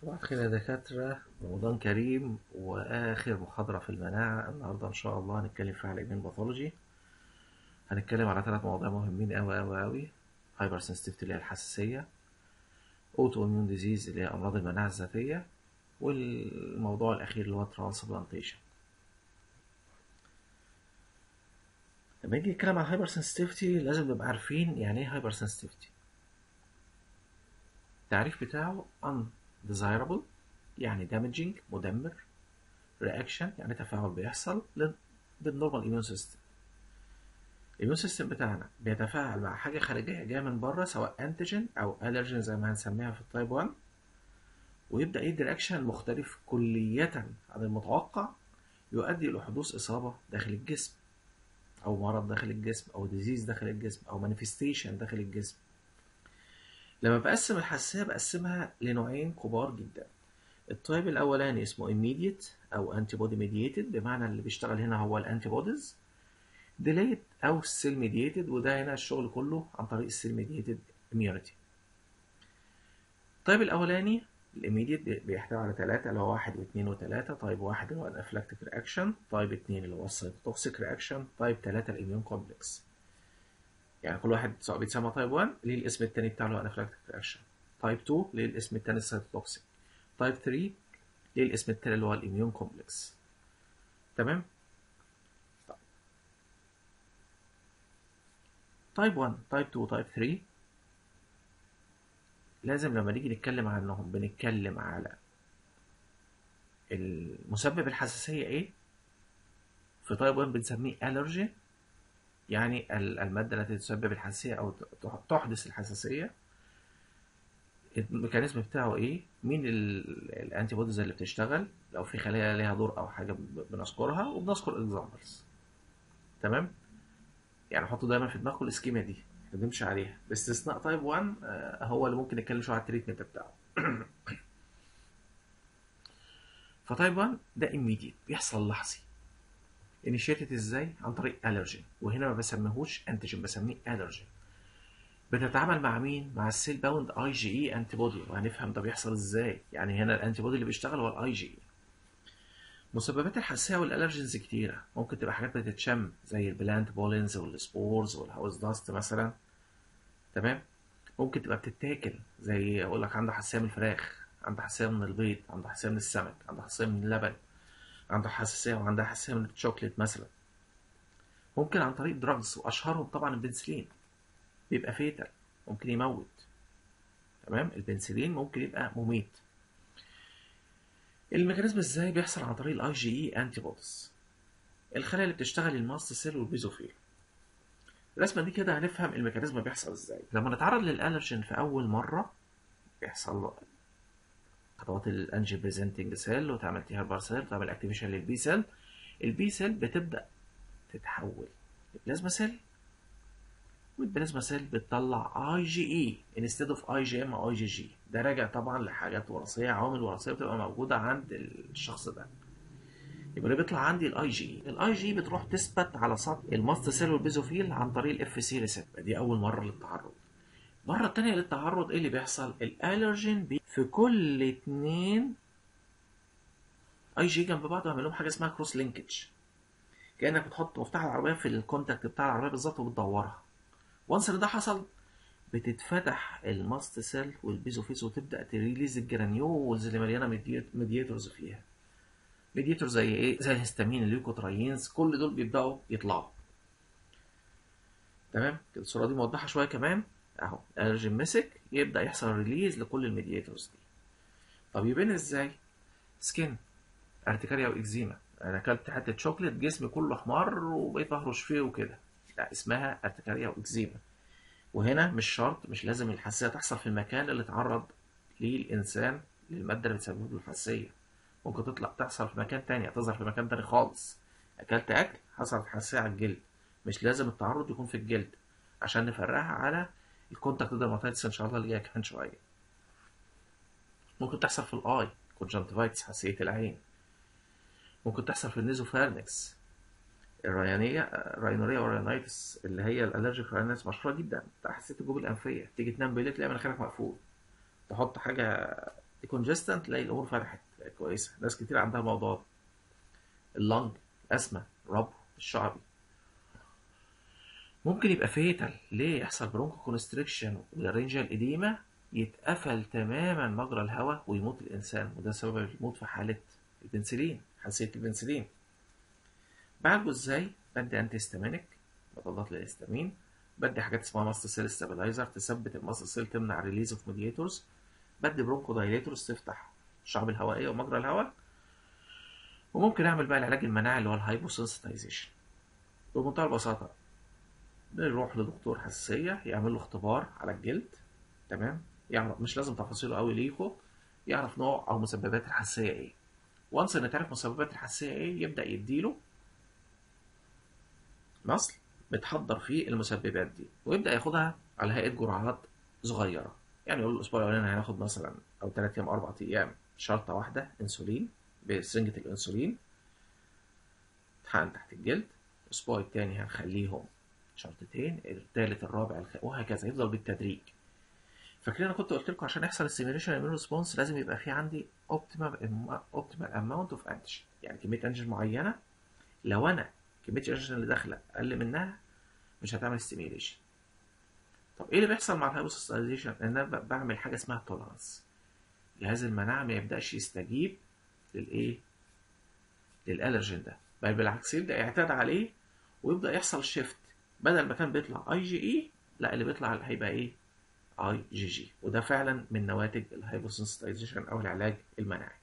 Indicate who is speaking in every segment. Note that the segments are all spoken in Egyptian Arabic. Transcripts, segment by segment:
Speaker 1: صباح الخير يا دكاترة رمضان كريم وآخر محاضرة في المناعة النهاردة إن شاء الله هنتكلم فيها على الإيمين باثولوجي هنتكلم على ثلاث مواضيع مهمين أوي أوي أوي هايبر سنسيتيفيتي اللي هي الحساسية أوتو إميون ديزيز اللي هي أمراض المناعة الذاتية والموضوع الأخير اللي هو ترانسبلانتيشن لما نيجي نتكلم عن هايبر سنسيتيفيتي لازم نبقى عارفين يعني إيه هايبر سنسيتيفيتي التعريف بتاعه undesirable يعني damaging مدمر reaction يعني تفاعل بيحصل بالنورمال immune system الاميون سيستم بتاعنا بيتفاعل مع حاجة خارجية جاية من بره سواء انتيجين أو ألرجين زي ما هنسميها في التايب 1 ويبدأ يدي رياكشن مختلف كلية عن المتوقع يؤدي إلى حدوث إصابة داخل الجسم أو مرض داخل الجسم أو ديزيز داخل الجسم أو مانيفستيشن داخل الجسم لما بقسم الحساسية بقسمها لنوعين كبار جدا التايب الأولاني اسمه immediate أو antibody mediated بمعنى اللي بيشتغل هنا هو الانتي بوديز delayed أو cell mediated وده هنا الشغل كله عن طريق السيل mediated immunity التايب الأولاني الإيميديت بيحتوي على ثلاثة اللي هو واحد واثنين وثلاثة تايب واحد اللي هو الأنافلاكتيك رياكشن تايب اثنين اللي هو السيتوتوكسيك رياكشن تايب ثلاثة الإميون كومبلكس يعني كل واحد سواء بيتسمى تايب 1 ليه الاسم التاني بتاعه اللي هو انافلاكتيك رياكشن تايب 2 ليه الاسم التاني السيتوتوكسيك تايب 3 ليه الاسم التاني اللي هو الاميون كومبلكس تمام طيب. تايب 1 تايب 2 تايب 3 لازم لما نيجي نتكلم عنهم بنتكلم على المسبب الحساسية ايه في تايب 1 بنسميه الرجي يعني المادة التي تسبب الحساسية أو تحدث الحساسية الميكانيزم بتاعه إيه؟ مين الأنتي بوديز اللي بتشتغل؟ لو في خلايا ليها دور أو حاجة بنذكرها وبنذكر إكزامبلز تمام؟ يعني حطوا دايما في دماغكم السكيما دي بنمشي عليها باستثناء تايب 1 هو اللي ممكن نتكلم شوية على التريتمنت بتاعه فتايب 1 ده immediate بيحصل لحظي انيشيتد ازاي عن طريق الرجين وهنا ما بسميهوش انتيجين بسميه الرجين بتتعامل مع مين مع السيل باوند اي جي اي انتي بودي وهنفهم ده بيحصل ازاي يعني هنا الانتي بودي اللي بيشتغل هو الاي جي اي مسببات الحساسيه والالرجينز كتيره ممكن تبقى حاجات بتتشم زي البلانت بولينز والسبورز والهاوس داست مثلا تمام ممكن تبقى بتتاكل زي اقول لك عنده حساسيه من الفراخ عنده حساسيه من البيض عنده حساسيه من السمك عنده حساسيه من اللبن عنده حساسية وعندها حساسية من الشوكليت مثلا ممكن عن طريق دراجز وأشهرهم طبعا البنسلين بيبقى فيتال ممكن يموت تمام البنسلين ممكن يبقى مميت الميكانيزم ازاي بيحصل عن طريق الاي جي اي انتي بوديز الخلايا اللي بتشتغل الماست سيل والبيزوفيل الرسمه دي كده هنفهم الميكانيزم بيحصل ازاي لما نتعرض للالرجين في اول مره بيحصل خطوات الانجي بريزنتنج سيل وتعمل تي هيربر سيل وتعمل اكتيفيشن للبي سيل البي سيل بتبدا تتحول لبلازما سيل والبلازما سيل بتطلع اي جي اي انستيد اوف اي جي ام اي جي جي ده راجع طبعا لحاجات وراثيه عوامل وراثيه بتبقى موجوده عند الشخص ده يبقى اللي بيطلع عندي الاي جي اي الاي جي بتروح تثبت على سطح الماست سيل والبيزوفيل عن طريق الاف سي ريسبتور دي اول مره للتعرض المرة التانية للتعرض ايه اللي بيحصل؟ الالرجين بي في كل اتنين اي جي جنب بعض وعمل لهم حاجة اسمها كروس لينكج كأنك بتحط مفتاح العربية في الكونتاكت بتاع العربية بالظبط وبتدورها وانس ان ده حصل بتتفتح الماست سيل والبيزوفيز وتبدأ تريليز الجرانيولز اللي مليانة ميدياتورز فيها ميدياتور زي ايه؟ زي الهستامين الليوكوتراينز كل دول بيبدأوا يطلعوا تمام الصورة دي موضحة شوية كمان اهو الالرجين مسك يبدا يحصل ريليز لكل الميدياتورز دي طب يبان ازاي سكين ارتكاريا واكزيما انا اكلت حته شوكليت جسمي كله احمر وبقيت اهرش فيه وكده لا اسمها ارتكاريا واكزيما وهنا مش شرط مش لازم الحساسيه تحصل في المكان اللي اتعرض ليه الانسان للماده اللي بتسبب له الحساسيه ممكن تطلع تحصل في مكان تاني تظهر في مكان تاني خالص اكلت اكل حصلت حساسيه على الجلد مش لازم التعرض يكون في الجلد عشان نفرقها على الكونتاكت ديرماتيتس ان شاء الله اللي جايه كمان شويه ممكن تحصل في الاي كونجنتيفايتس حساسيه العين ممكن تحصل في النيزوفارنكس الريانيه الراينوريا والرينايتس اللي هي الالرجيك راينايتس مشهوره جدا بتاع حساسيه الجيوب الانفيه تيجي تنام بالليل تلاقي مناخيرك مقفول تحط حاجه ديكونجستنت تلاقي الامور فتحت بقت كويسه ناس كتير عندها الموضوع ده اللنج الاسمى الربو الشعبي ممكن يبقى فيتال ليه يحصل برونكو كونستريكشن والرينجال اديما يتقفل تماما مجرى الهواء ويموت الانسان وده سبب الموت في حاله البنسلين حساسيه البنسلين بعالجه ازاي بدي انتي هيستامينيك مضادات للهستامين بدي حاجات اسمها ماست سيل ستابلايزر تثبت الماست سيل تمنع ريليز اوف ميدياتورز بدي برونكو دايليتورز تفتح الشعب الهوائيه ومجرى الهواء وممكن اعمل بقى العلاج المناعي اللي هو الهايبوسنسيتايزيشن بمنتهى البساطه بنروح لدكتور حساسيه يعمل له اختبار على الجلد تمام يعرف مش لازم تفاصيله قوي ليكو يعرف نوع او مسببات الحساسيه ايه وانس ان تعرف مسببات الحساسيه ايه يبدا يديله مصل بتحضر فيه المسببات دي ويبدا ياخدها على هيئه جرعات صغيره يعني يقول الاسبوع الاولاني هناخد مثلا او 3 ايام 4 ايام شرطه واحده انسولين بسرنجه الانسولين تحقن تحت الجلد الاسبوع الثاني هنخليهم شرطتين الثالث الرابع الخ... وهكذا يفضل بالتدريج فاكرين انا كنت قلت لكم عشان يحصل السيميوليشن اميون ريسبونس لازم يبقى في عندي اوبتيمال اوبتيمال اماونت اوف انتيجين يعني كميه انتيجين معينه لو انا كميه الانتيجين اللي داخله اقل منها مش هتعمل ستيميوليشن طب ايه اللي بيحصل مع الهايبوسيستايزيشن ان انا بعمل حاجه اسمها تولرانس جهاز المناعه ما يبداش يستجيب للايه للالرجين ده بل بالعكس يبدا يعتاد عليه ويبدا يحصل شيفت بدل ما كان بيطلع اي جي اي لا اللي بيطلع هيبقى ايه اي جي جي وده فعلا من نواتج الهايبوسنسيتايزيشن او العلاج المناعي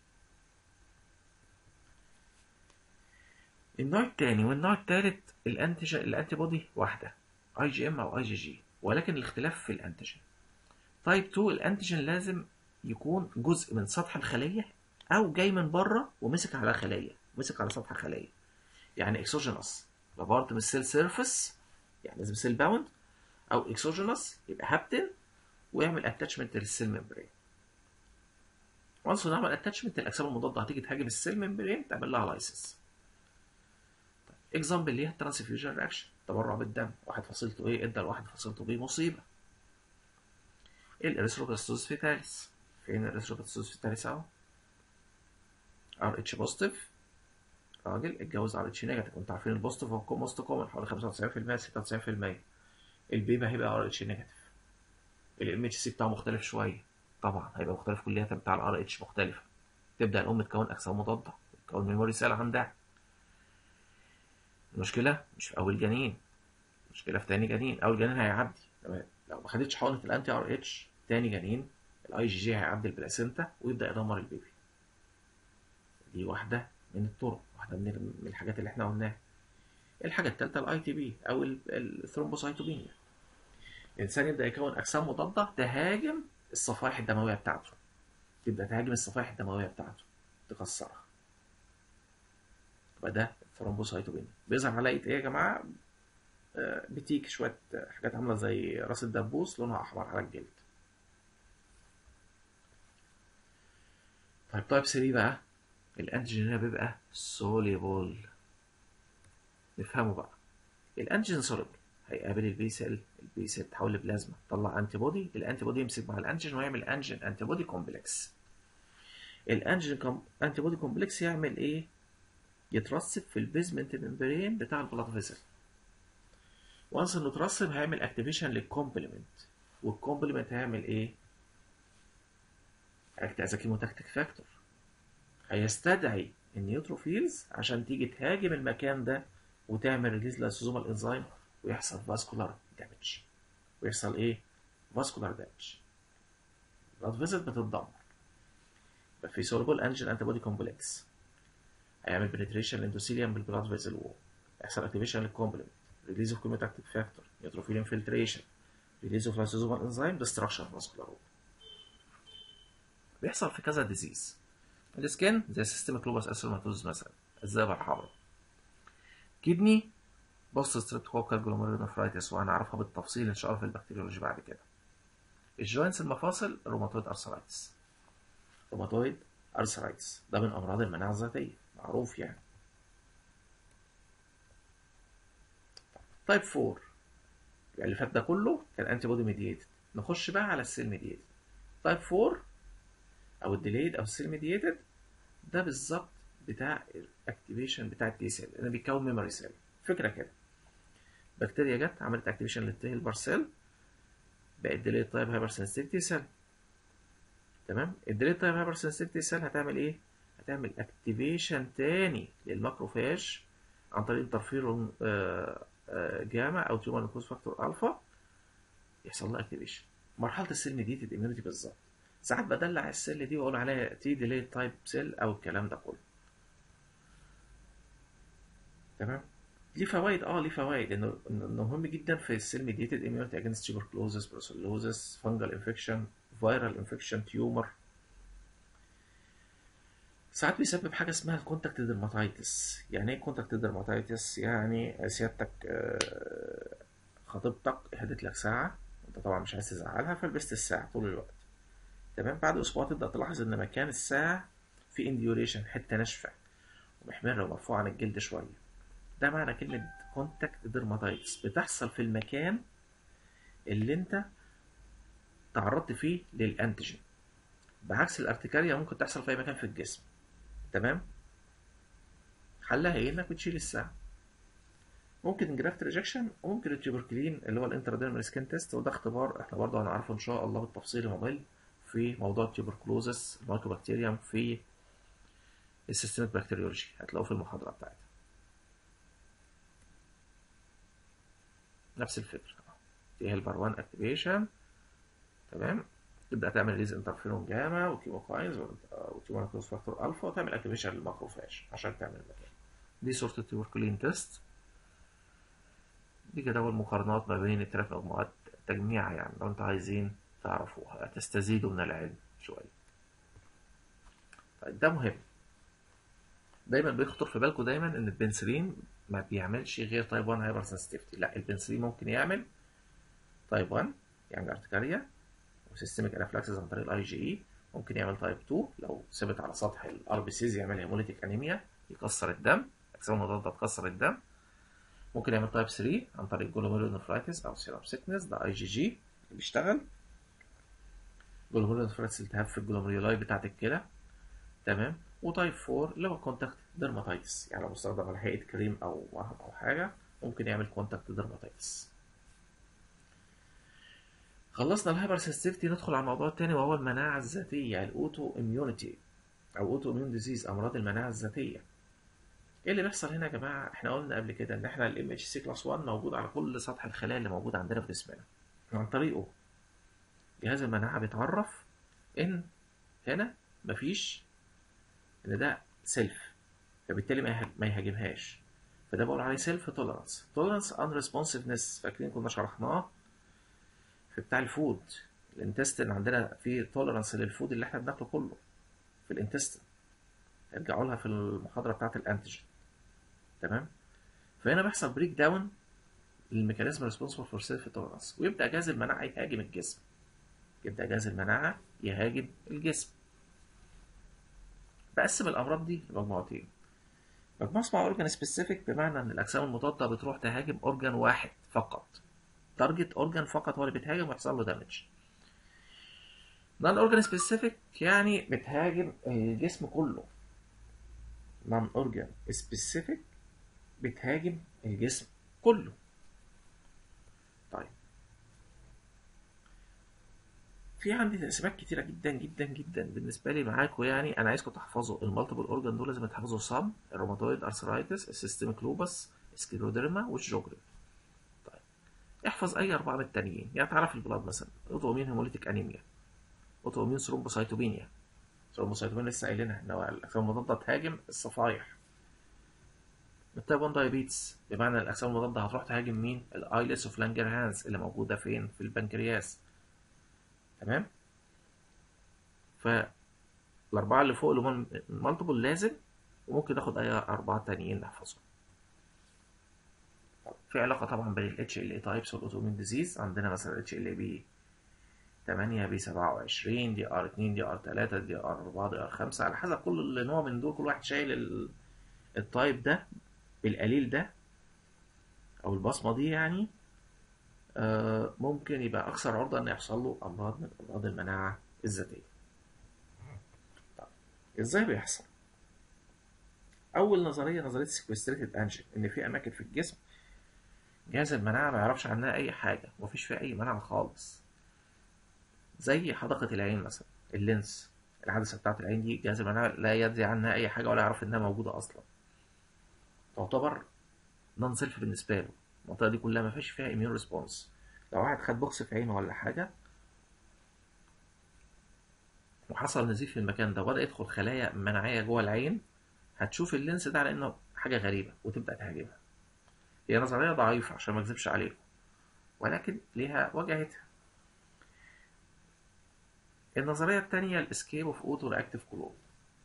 Speaker 1: النوع الثاني والنوع الثالث الانتيجين الانتي بودي واحده اي جي ام او اي جي جي ولكن الاختلاف في الانتيجين تايب 2 الانتيجين لازم يكون جزء من سطح الخليه او جاي من بره ومسك على خليه مسك على سطح خليه يعني اكسوجينوس بارت من السيل سيرفيس يعني لازم سيل باوند او اكسوجينوس يبقى هابتن ويعمل اتاتشمنت للسيل ممبرين وانس نعمل اتاتشمنت الاجسام المضاده هتيجي تهاجم السيل ممبرين تعمل لها لايسنس اكزامبل ليها الترانسفيوجن رياكشن تبرع بالدم واحد فصيلته ايه ادى لواحد فصيلته بي مصيبه الاريثروبلاستوز فيتاليس فين الاريثروبلاستوز فيتاليس اهو ار اتش بوزيتيف راجل اتجوز ار اتش نيجاتيف انتوا عارفين البوزيتيف هو موست كومن حوالي 95% 96% البيبي هيبقى ار اتش نيجاتيف الام اتش سي بتاعه مختلف شويه طبعا هيبقى مختلف كليا بتاع الار اتش مختلفه تبدا الام تكون اجسام مضاده تكون ميموري سيل عندها المشكله مش في اول جنين المشكله في تاني جنين اول جنين هيعدي تمام لو ما خدتش حقنه الانتي ار اتش تاني جنين الاي جي جي هيعدي البلاسينتا ويبدا يدمر البيبي دي واحده من الطرق واحده من الحاجات اللي احنا قلناها الحاجه الثالثه الاي تي بي او الثرومبوسايتوبينيا الانسان يبدا يكون اجسام مضاده تهاجم الصفائح الدمويه بتاعته تبدا تهاجم الصفائح الدمويه بتاعته تكسرها يبقى ده الثرومبوسايتوبينيا بيظهر على ايه يا جماعه آه بتيك شويه حاجات عامله زي راس الدبوس لونها احمر على الجلد طيب تايب 3 بقى الانتيجين هنا بيبقى سوليبل نفهمه بقى الانتيجين سوليبل هيقابل البي سيل البي سيل تحول لبلازما تطلع انتي بودي الانتي بودي يمسك مع الانتيجين ويعمل انجين انتي بودي كومبلكس الانجين كوم... انتي بودي كومبلكس يعمل ايه يترسب في البيزمنت ممبرين بتاع البلاد فيسل وانس انه اترسب هيعمل اكتيفيشن للكومبلمنت والكومبلمنت هيعمل ايه اكت از كيموتاكتيك فاكتور هيستدعي النيوتروفيلز عشان تيجي تهاجم المكان ده وتعمل ريليز للسوزومال انزيم ويحصل فاسكولار دامج ويحصل ايه فاسكولار دامج البلاد فيزل بتتدمر يبقى في سولبل انجين انتي بودي كومبلكس هيعمل بنتريشن للاندوثيليوم بالبلاد فيزل وول يحصل اكتيفيشن للكومبلمنت ريليز اوف كيموتاكتيك فاكتور نيوتروفيل انفلتريشن ريليز اوف لايسوزومال انزيم ديستراكشن فاسكولار وول بيحصل في كذا ديزيز السكن زي سيستميك لوبس اسيروماتوز مثلا الذئبه الحمراء كدني بص ستريبتوكوكال جلوميرولونفرايتس وهنعرفها بالتفصيل ان شاء الله في البكتيريولوجي بعد كده الجوينتس المفاصل روماتويد ارثرايتس روماتويد ارثرايتس ده من امراض المناعه الذاتيه معروف يعني تايب 4 يعني اللي فات ده كله كان انتي بودي ميديتد نخش بقى على السيل ميديتد تايب 4 او الديليد او السيل ميديتد ده بالظبط بتاع الاكتيفيشن بتاع التي سيل لانه بيكون ميموري سيل فكره كده بكتيريا جت عملت اكتيفيشن للتي البارسيل بقت ديليد تايب هايبر سنسيتيفيتي سيل تمام الديليد تايب هايبر سنسيتيفيتي سيل هتعمل ايه هتعمل اكتيفيشن تاني للماكروفاج عن طريق انترفيرون جاما او تيومر نيكروز فاكتور الفا يحصل لها اكتيفيشن مرحله السيل ميديتد اميونيتي بالظبط ساعات بدلع السيل دي واقول عليها تي ديليد تايب سيل او الكلام ده كله تمام ليه فوائد اه ليه فوائد انه انه مهم جدا في السيل ميديتد اميونيتي اجينست تيوبركلوزس بروسيلوزس فانجل انفكشن فيرال انفكشن تيومر ساعات بيسبب حاجه اسمها الكونتاكت ديرماتايتس يعني ايه كونتاكت ديرماتايتس يعني سيادتك خطيبتك هدت لك ساعه انت طبعا مش عايز تزعلها فلبست الساعه طول الوقت تمام بعد اسبوع تبدا تلاحظ ان مكان الساعه في انديوريشن حته ناشفه ومحمره ومرفوعه عن الجلد شويه ده معنى كلمه كونتاكت ديرماتايتس بتحصل في المكان اللي انت تعرضت فيه للانتيجين بعكس الارتكاريا ممكن تحصل في اي مكان في الجسم تمام حلها ايه انك بتشيل الساعه ممكن جرافت ريجكشن وممكن التيوبركلين اللي هو الانتراديرمال سكين تيست وده اختبار احنا برضه هنعرفه ان شاء الله بالتفصيل ممل في موضوع التيوبركلوزس المايكوبكتيريوم في السيستمك بكتيريولوجي هتلاقوه في المحاضره بتاعتها نفس الفكره دي هي البار 1 اكتيفيشن تمام تبدا تعمل ريز انترفيرون جاما وكيموكاينز وتيومر كروس فاكتور الفا وتعمل اكتيفيشن للماكروفاج عشان تعمل المكان دي صوره التيوبركلين تيست دي جدول مقارنات ما بين الثلاث مجموعات تجميع يعني لو انتوا عايزين تعرفوها تستزيدوا من العلم شويه طيب ده مهم دايما بيخطر في بالكم دايما ان البنسلين ما بيعملش غير تايب 1 هايبر سنسيتيفيتي لا البنسلين ممكن يعمل تايب 1 يعني ارتكاريا وسيستميك انافلاكسيس عن طريق الاي جي اي ممكن يعمل تايب 2 لو ثبت على سطح الار بي سيز يعمل هيموليتيك انيميا يكسر الدم اجسام المضاده تكسر الدم ممكن يعمل تايب 3 عن طريق جلوميرولونفرايتس او سيرم سيكنس ده اي جي جي بيشتغل جلوميرولونفرايتس التهاب في الجلوميرولاي بتاعه الكلى تمام وتايب 4 اللي هو كونتاكت ديرماتايتس يعني لو مستخدم على هيئه كريم او وهم او حاجه ممكن يعمل كونتاكت ديرماتايتس خلصنا الهايبر سنسيتيفيتي ندخل على الموضوع الثاني وهو المناعه الذاتيه الاوتو اميونيتي او اوتو اميون ديزيز امراض المناعه الذاتيه ايه اللي بيحصل هنا يا جماعه احنا قلنا قبل كده ان احنا الام اتش سي كلاس 1 موجود على كل سطح الخلايا اللي موجوده عندنا في جسمنا عن طريقه جهاز المناعه بيتعرف ان هنا مفيش ان ده سيلف فبالتالي ما يهاجمهاش فده بقول عليه سيلف توليرانس توليرانس ان ريسبونسفنس فاكرين كنا شرحناه في بتاع الفود الانتستين عندنا في توليرانس للفود اللي احنا بناكله كله في الانتستين ارجعوا لها في المحاضره بتاعه الانتيجين تمام فهنا بيحصل بريك داون للميكانيزم ريسبونسبل فور سيلف توليرانس ويبدا جهاز المناعه يهاجم الجسم يبدا جهاز المناعه يهاجم الجسم بقسم الامراض دي لمجموعتين مجموعه اسمها اورجان سبيسيفيك بمعنى ان الاجسام المضاده بتروح تهاجم اورجان واحد فقط تارجت اورجان فقط هو اللي بيتهاجم ويحصل له دامج نون اورجان سبيسيفيك يعني بتهاجم الجسم كله نون اورجان سبيسيفيك بتهاجم الجسم كله طيب في عندي تقسيمات كتيرة جدا جدا جدا بالنسبة لي معاكم يعني أنا عايزكم تحفظوا المالتيبل أورجان دول لازم تحفظوا صم الروماتويد أرثرايتس السيستميك لوبس سكليروديرما والشوجري طيب احفظ أي أربعة من التانيين يعني تعرف البلاد مثلا أوتومين هيموليتيك أنيميا أوتومين ثرومبوسايتوبينيا ثرومبوسايتوبينيا لسه قايلينها إن هو الأجسام المضادة تهاجم الصفايح التايب 1 دايابيتس بمعنى الأجسام المضادة هتروح تهاجم مين؟ الأيلس اوف لانجر هانز اللي موجودة فين؟ في البنكرياس تمام فالأربعة اللي فوق اللي هم المالتيبل لازم وممكن ناخد أي أربعة تانيين نحفظهم في علاقة طبعا بين ال HLA تايبس والأوتومين ديزيز عندنا مثلا HLA B 8 B 27 دي ار 2 دي ار 3 دي ار 4 دي ار 5 على حسب كل نوع من دول كل واحد شايل التايب ده القليل ده أو البصمة دي يعني آه ممكن يبقى أكثر عرضة إن يحصل له أمراض من أمراض المناعة الذاتية. ازاي بيحصل اول نظريه نظريه سيكوستريتد انجن ان في اماكن في الجسم جهاز المناعه ما يعرفش عنها اي حاجه ومفيش فيها اي مناعه خالص زي حدقه العين مثلا اللينس العدسه بتاعه العين دي جهاز المناعه لا يدري عنها اي حاجه ولا يعرف انها موجوده اصلا تعتبر نون سيلف بالنسبه له المنطقه دي كلها ما فيش فيها اميون ريسبونس لو واحد خد بوكس في عينه ولا حاجه وحصل نزيف في المكان ده وبدا يدخل خلايا مناعيه جوه العين هتشوف اللينس ده على انه حاجه غريبه وتبدا تهاجمها هي نظريه ضعيفه عشان ما اكذبش عليكم ولكن ليها وجهتها النظريه الثانيه الاسكيب اوف اوتو رياكتيف كلون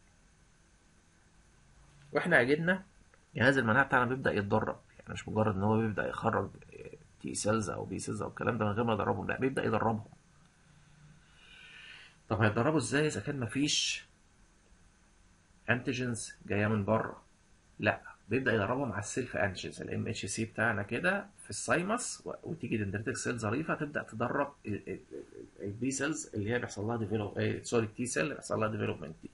Speaker 1: واحنا اجدنا جهاز المناعه بتاعنا بيبدا يتدرب يعني مش مجرد ان هو بيبدا يخرج تي سيلز او بي سيلز او الكلام ده من غير ما يدربهم لا بيبدا يدربهم طب هيتدربوا ازاي اذا كان مفيش انتيجنز جايه من بره لا بيبدا يدربهم على السيلف انتيجنز الام اتش سي بتاعنا كده في السايمس وتيجي دندريتك سيل ظريفه تبدا تدرب البي سيلز اللي هي بيحصل لها ديفلوب سوري التي سيل اللي بيحصل لها ديفلوبمنت دي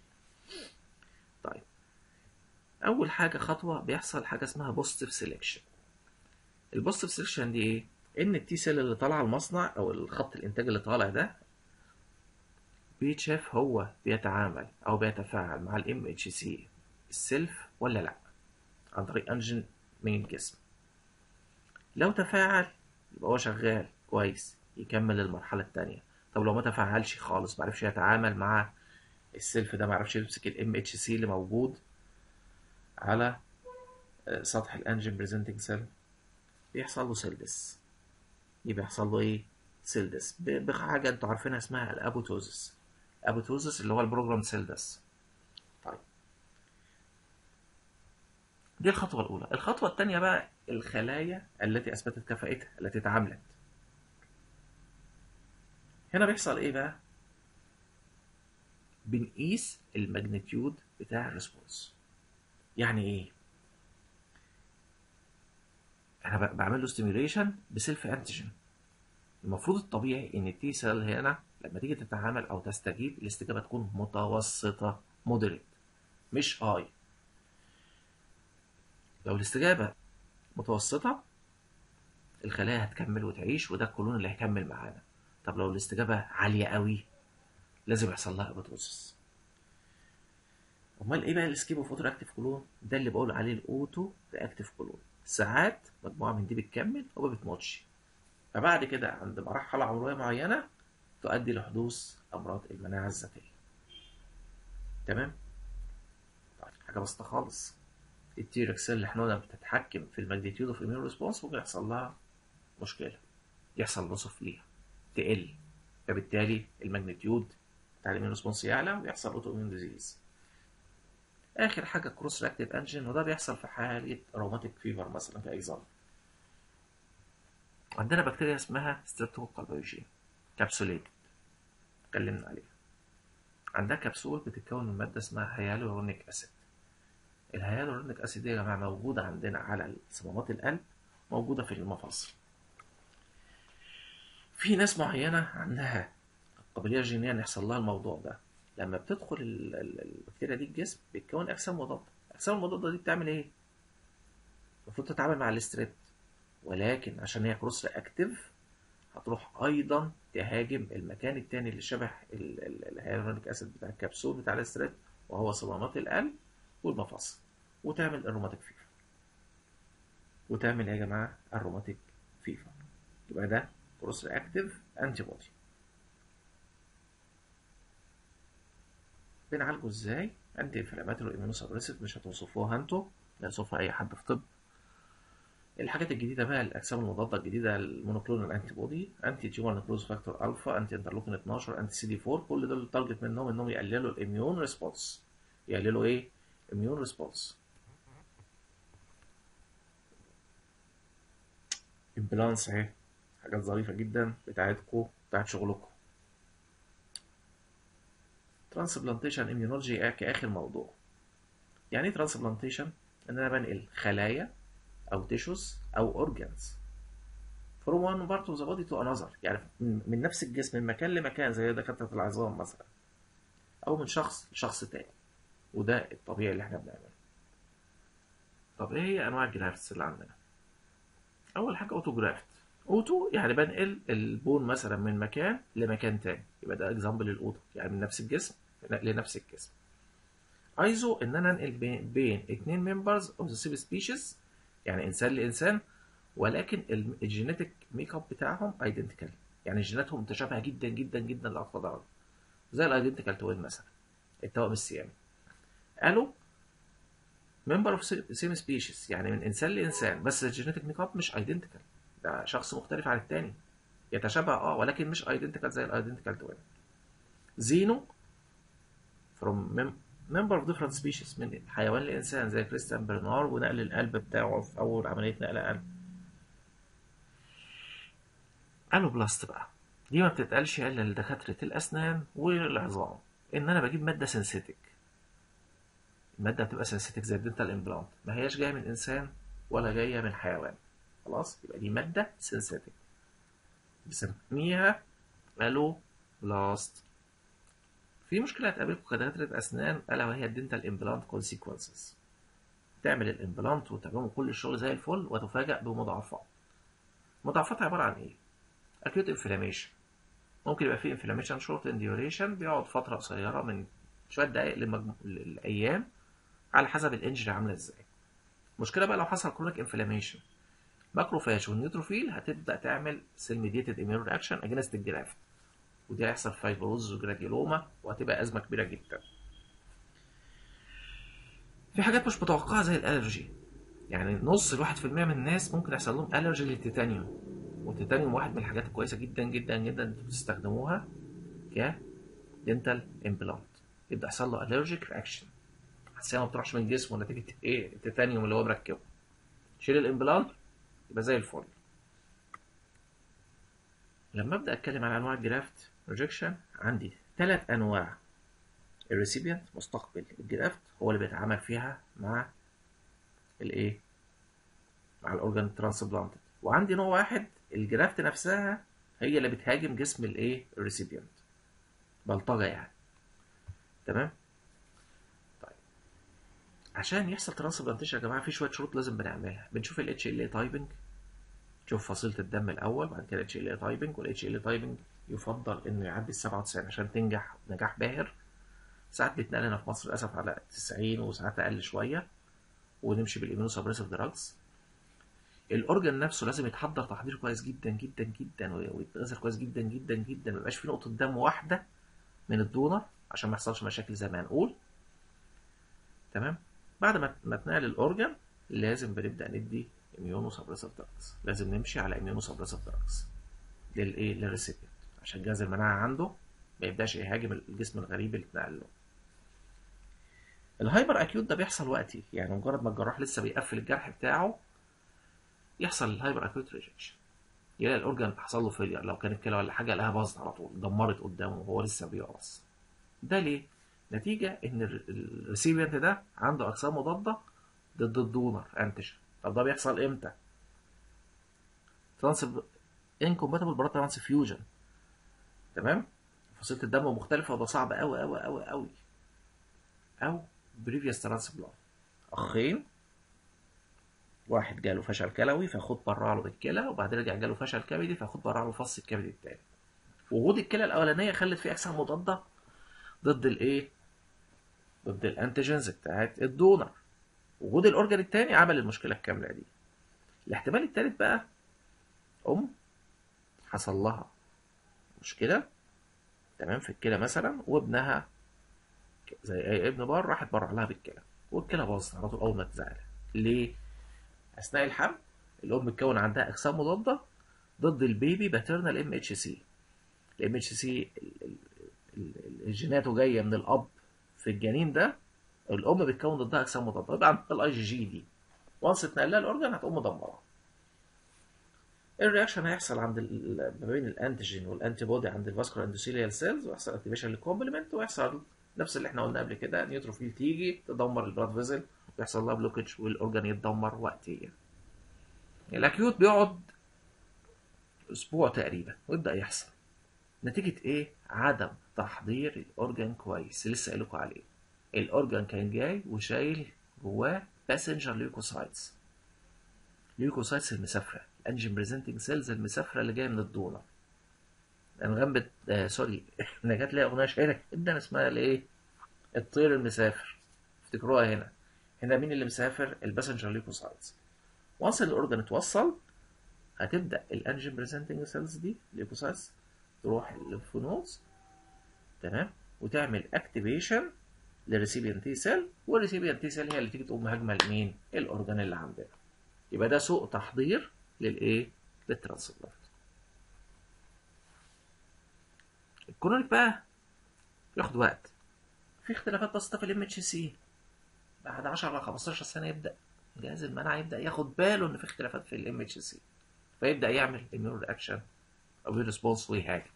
Speaker 1: طيب اول حاجه خطوه بيحصل حاجه اسمها بوزيتيف سيلكشن البوزيتيف سيلكشن دي ايه ان التي سيل اللي طالعه المصنع او الخط الانتاج اللي طالع ده بيتشاف هو بيتعامل او بيتفاعل مع الام اتش سي السيلف ولا لا عن طريق انجن من الجسم لو تفاعل يبقى هو شغال كويس يكمل المرحله الثانيه طب لو ما تفاعلش خالص ما عرفش يتعامل مع السيلف ده ما عرفش يمسك الام اتش سي اللي موجود على سطح الانجن بريزنتنج سيل بيحصل له سيلدس يبقى يحصل له ايه سيلدس بحاجه انتوا عارفينها اسمها الابوتوزس ابوتوزس اللي هو البروجرام سيلدس طيب دي الخطوه الاولى الخطوه الثانيه بقى الخلايا التي اثبتت كفاءتها التي اتعاملت هنا بيحصل ايه بقى بنقيس الماجنتيود بتاع الريسبونس يعني ايه انا بعمل له ستيميوليشن بسيلف انتيجين المفروض الطبيعي ان التي سيل هنا لما تيجي تتعامل او تستجيب الاستجابه تكون متوسطه مودريت مش هاي لو الاستجابه متوسطه الخلايا هتكمل وتعيش وده الكولون اللي هيكمل معانا طب لو الاستجابه عاليه قوي لازم يحصل لها ابوتوسس امال ايه بقى الاسكيب اوف اوتو رياكتيف كولون ده اللي بقول عليه الاوتو رياكتيف كولون ساعات مجموعه من دي بتكمل وما بتموتش فبعد كده عند مرحله عمريه معينه تؤدي لحدوث امراض المناعه الذاتيه تمام طيب حاجه بسيطه خالص التيركس اللي احنا قلنا بتتحكم في الماجنتيود اوف اميون ريسبونس ممكن يحصل لها مشكله يحصل نصف ليها تقل فبالتالي الماجنتيود بتاع الاميون ريسبونس يعلى ويحصل اوتو اميون ديزيز اخر حاجه كروس رياكتيف انجن وده بيحصل في حاله روماتيك فيفر مثلا كاكزامبل عندنا بكتيريا اسمها ستريبتوكوكال بايوجين كابسوليتد اتكلمنا عليها عندها كبسول بتتكون من ماده اسمها هيالورونيك اسيد الهيالورونيك اسيد دي يا جماعه موجوده عندنا على صمامات القلب موجوده في المفاصل في ناس معينه عندها قابليه جينيه ان يحصل لها الموضوع ده لما بتدخل البكتيريا دي الجسم بتكون اجسام مضاده الاجسام المضاده دي بتعمل ايه المفروض تتعامل مع الاستريب ولكن عشان هي كروس رياكتيف هتروح ايضا تهاجم المكان التاني اللي شبه الهيالورونيك اسيد بتاع الكبسول بتاع الاستريب وهو صمامات القلب والمفاصل وتعمل الروماتيك فيفر وتعمل ايه يا جماعه الروماتيك فيفر يبقى ده كروس رياكتيف انتي بودي بنعالجه ازاي انتي انفلاماتوري اميونوسبريسيف مش هتوصفوها انتوا يوصفها اي حد في طب الحاجات الجديده بقى الاجسام المضاده الجديده المونوكلونال انتي بودي انتي تيومر نكروز فاكتور الفا انتي انترلوكين 12 انتي سي دي 4 كل دول التارجت منهم انهم يقللوا الاميون ريسبونس يقللوا ايه اميون ريسبونس امبلانس اهي حاجات ظريفه جدا بتاعتكم بتاعت شغلكم ترانسبلانتيشن اميونولوجي كاخر موضوع يعني ايه ترانسبلانتيشن ان انا بنقل خلايا او تيشوز او اورجانز from one part of the body to another يعني من نفس الجسم من مكان لمكان زي دكاتره العظام مثلا او من شخص لشخص تاني وده الطبيعي اللي احنا بنعمله طب ايه هي انواع الجرافتس اللي عندنا اول حاجه اوتو جرافت اوتو يعني بنقل البون مثلا من مكان لمكان تاني يبقى ده اكزامبل الاوتو يعني من نفس الجسم لنفس الجسم ايزو ان انا انقل بين, بين اتنين ممبرز اوف ذا سيم سبيشيز يعني انسان لانسان ولكن الجينيتك ميك اب بتاعهم ايدنتيكال يعني جيناتهم متشابهه جدا جدا جدا لاقصى درجه زي الايدنتيكال توين مثلا التوأم السيامي قالوا ممبر اوف سيم سبيشيز يعني من انسان لانسان بس الجينيتك ميك اب مش ايدنتيكال ده شخص مختلف عن التاني يتشابه اه ولكن مش ايدنتيكال زي الايدنتيكال توين زينو from member of different species من حيوان لإنسان زي كريستيان برنار ونقل القلب بتاعه في أول عملية نقل قلب ألوبلاست بقى دي ما بتتقالش إلا لدكاترة الأسنان والعظام إن أنا بجيب مادة سينثيتك المادة بتبقى سينثيتك زي الدنتال امبلانت ما هياش جاية من إنسان ولا جاية من حيوان خلاص يبقى دي مادة سينثيتك بنسميها ألوبلاست في مشكلة هتقابلكم كدكاترة أسنان ألا وهي الدنتال امبلانت كونسيكونسز تعمل الامبلانت وتعمل كل الشغل زي الفل وتفاجأ بمضاعفات مضاعفات عبارة عن إيه؟ أكيوت انفلاميشن ممكن يبقى فيه انفلاميشن شورت ان ديوريشن بيقعد فترة قصيرة من شوية دقايق لمجم... للأيام على حسب الانجري عاملة ازاي مشكلة بقى لو حصل كرونيك انفلاميشن ماكروفاج والنيوتروفيل هتبدأ تعمل سيل ميديتد اميون رياكشن اجينست الجرافت ودي هيحصل فايبروز وجراديولوما وهتبقى أزمة كبيرة جدا في حاجات مش متوقعة زي الألرجي يعني نص الواحد في المية من الناس ممكن يحصل لهم ألرجي للتيتانيوم والتيتانيوم واحد من الحاجات الكويسة جدا جدا جدا انتوا بتستخدموها ك دنتال امبلانت يبدأ يحصل له ألرجيك رياكشن حساسية ما بتروحش من جسمه نتيجة ايه التيتانيوم اللي هو مركبه شيل الامبلانت يبقى زي الفل لما ابدا اتكلم عن انواع الجرافت ريجكشن عندي ثلاث انواع الريسيبيانت مستقبل الجرافت هو اللي بيتعامل فيها مع الايه مع الاورجان ترانسبلانتد وعندي نوع واحد الجرافت نفسها هي اللي بتهاجم جسم الايه الريسيبيانت بلطجه يعني تمام طيب عشان يحصل ترانسبلانتيشن يا جماعه في شويه شروط لازم بنعملها بنشوف الاتش ال اي تايبنج تشوف فصيله الدم الاول بعد كده اتش ال اي تايبنج والاتش ال اي تايبنج يفضل انه يعدي ال 97 عشان تنجح نجاح باهر ساعات بيتنقل هنا في مصر للاسف على 90 وساعات اقل شويه ونمشي بالاميونو سبريسيف دراجز الاورجن نفسه لازم يتحضر تحضير كويس جدا جدا جدا ويتغسل كويس جدا جدا جدا ما يبقاش في نقطه دم واحده من الدونر عشان ما يحصلش مشاكل زي ما هنقول تمام بعد ما ما تنقل الاورجن لازم بنبدا ندي اميونو سبريسيف دراجز لازم نمشي على اميونو سبريسيف دراجز للايه للريسيبيانت عشان جهاز المناعه عنده ما يبداش يهاجم الجسم الغريب اللي اتنقل له الهايبر اكيوت ده بيحصل وقتي يعني مجرد ما الجراح لسه بيقفل الجرح بتاعه يحصل الهايبر اكيوت ريجكشن يلاقي الاورجن حصل له فيلير لو كانت كلى ولا حاجه لقاها باظت على طول دمرت قدامه وهو لسه بيقرص ده ليه نتيجه ان الريسيبيانت ده عنده اجسام مضاده ضد الدونر انتيجين طب ده بيحصل امتى ترانس انكومباتبل برا ترانسفيوجن تمام فصيله الدم مختلفه وده صعب قوي قوي قوي قوي او بريفيوس ترانسبلانت اخين واحد جاله فشل كلوي فاخد برع له الكلى وبعدين رجع جاله فشل كبدي فاخد برع له فص الكبد التاني وجود الكلى الاولانيه خلت فيه اجسام مضاده ضد الايه ضد الانتيجنز بتاعت الدونر وجود الاورجن التاني عمل المشكله الكامله دي الاحتمال التالت بقى ام حصل لها مشكله تمام في الكلى مثلا وابنها زي اي ابن بار راحت برع لها بالكلى والكلى باظت على طول اول ما اتزعل ليه اثناء الحمل الام بتكون عندها اجسام مضاده ضد البيبي باترنال ام اتش سي الام اتش سي الجيناته جايه من الاب في الجنين ده الام بتكون ضدها اجسام مضاده يبقى عندها الاي جي جي دي وانس اتنقل لها الاورجن هتقوم مدمره الرياكشن هيحصل عند ما بين الانتيجين والانتي بودي عند الفاسكولار اندوثيليال سيلز ويحصل اكتيفيشن للكومبلمنت ويحصل نفس اللي احنا قلنا قبل كده نيوتروفيل تيجي تدمر البلاد فيزل ويحصل لها بلوكج والاورجن يتدمر وقتيا الاكيوت بيقعد اسبوع تقريبا ويبدا يحصل نتيجة ايه؟ عدم تحضير الاورجان كويس لسه قايل لكم عليه الاورجان كان جاي وشايل جواه باسنجر ليوكوسايتس ليوكوسايتس المسافرة الانجين بريزنتنج سيلز المسافرة اللي جاية من الدونر انغام بت... آه سوري انا جات لي اغنية شهيرة جدا اسمها الايه؟ الطير المسافر افتكروها هنا هنا مين اللي مسافر؟ الباسنجر ليوكوسايتس وانس الاورجان اتوصل هتبدا الانجين بريزنتنج سيلز دي ليوكوسايتس تروح للفونوز تمام وتعمل اكتيفيشن للريسيبيان تي سيل والريسيبيان تي سيل هي اللي تيجي تقوم مهاجمه لمين؟ الاورجان اللي عندنا يبقى ده سوء تحضير للايه؟ للترانسبلانت الكرونيك بقى ياخد وقت في اختلافات بسيطه في الام اتش سي بعد 10 ل 15 سنه يبدا جهاز المناعه يبدا ياخد باله ان في اختلافات في الام اتش سي فيبدا يعمل اميون رياكشن او ريسبونس ويهاجم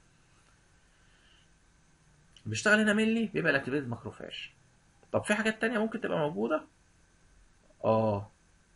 Speaker 1: بيشتغل هنا مينلي بيبقى الاكتيفيتد ماكروفاج طب في حاجات تانية ممكن تبقى موجودة اه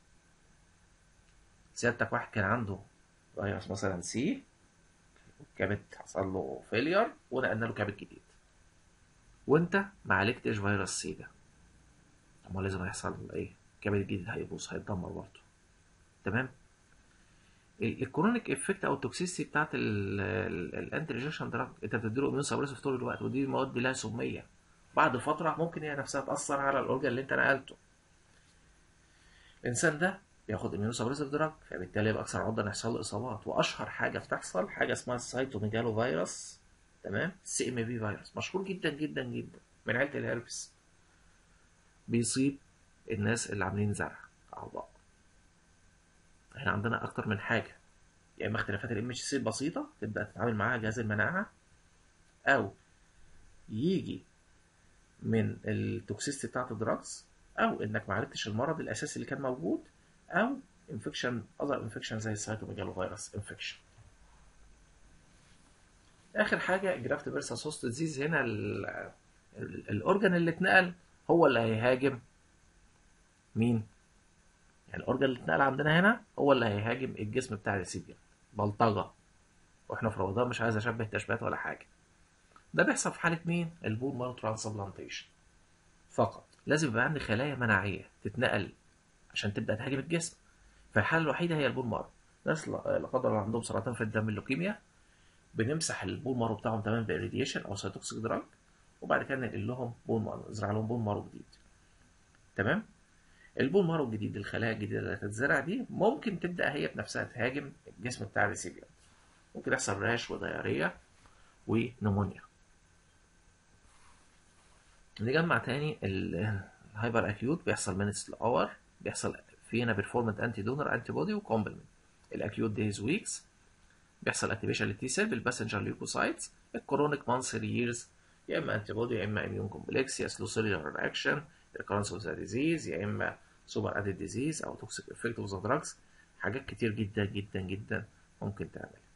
Speaker 1: سيادتك واحد كان عنده فيروس مثلا سي كبد حصل له فيلير ونقلنا له كبد جديد وانت ما عالجتش فيروس سي ده طب ما لازم هيحصل ايه الكبد الجديد هيبوظ هيتدمر برضه تمام الكرونيك افكت او التوكسيسيتي بتاعت الانتي ريجكشن دراج انت بتديله اميون سبريسيف طول الوقت ودي مواد لها سميه بعد فتره ممكن هي نفسها تاثر على الاورجان اللي انت نقلته الانسان ده بياخد اميون سبريسيف دراج فبالتالي يبقى اكثر عرضه ان يحصل له اصابات واشهر حاجه بتحصل حاجه اسمها السايتوميجالو فيروس تمام السي ام في فيروس مشهور جدا جدا جدا من عيله الهربس بيصيب الناس اللي عاملين زرع اعضاء احنا عندنا اكتر من حاجه يا اما اختلافات الام اتش سي البسيطه تبدا تتعامل معاها جهاز المناعه او يجي من التوكسيستي بتاعت الدراجز او انك ما عالجتش المرض الاساسي اللي كان موجود او انفكشن اذر انفكشن زي السايتوميجالو فيروس انفكشن اخر حاجه جرافت فيرسا سوست ديزيز هنا الاورجن اللي اتنقل هو اللي هيهاجم مين يعني الاورجن اللي اتنقل عندنا هنا هو اللي هيهاجم الجسم بتاع الريسيبيان بلطجه واحنا في رمضان مش عايز اشبه تشبيهات ولا حاجه ده بيحصل في حاله مين البون مارو ترانسبلانتيشن فقط لازم يبقى عندي خلايا مناعيه تتنقل عشان تبدا تهاجم الجسم فالحاله الوحيده هي البون مارو ناس لا قدر الله عندهم سرطان في الدم اللوكيميا بنمسح البون مارو بتاعهم تمام بالراديشن او سيتوكسيك دراج وبعد كده ننقل لهم بون مارو نزرع لهم بون مارو جديد تمام البون مارو الجديد الخلايا الجديده اللي هتتزرع دي ممكن تبدا هي بنفسها تهاجم الجسم بتاع الريسيبيان ممكن يحصل راش ودياريه ونمونيا نجمع تاني الهايبر اكيوت بيحصل مينتس لاور بيحصل فينا بيرفورمنت انتي دونر انتي بودي وكومبلمنت الاكيوت دايز ويكس بيحصل اكتيفيشن للتي سيل بالباسنجر ليوكوسايتس الكرونيك مانث ييرز يا اما انتي بودي يا اما اميون كومبلكس يا سلو سيلولار رياكشن recurrence of the disease يا اما سوبر ادد ديزيز او توكسيك افكت اوف ذا دراجز حاجات كتير جدا جدا جدا ممكن تعمل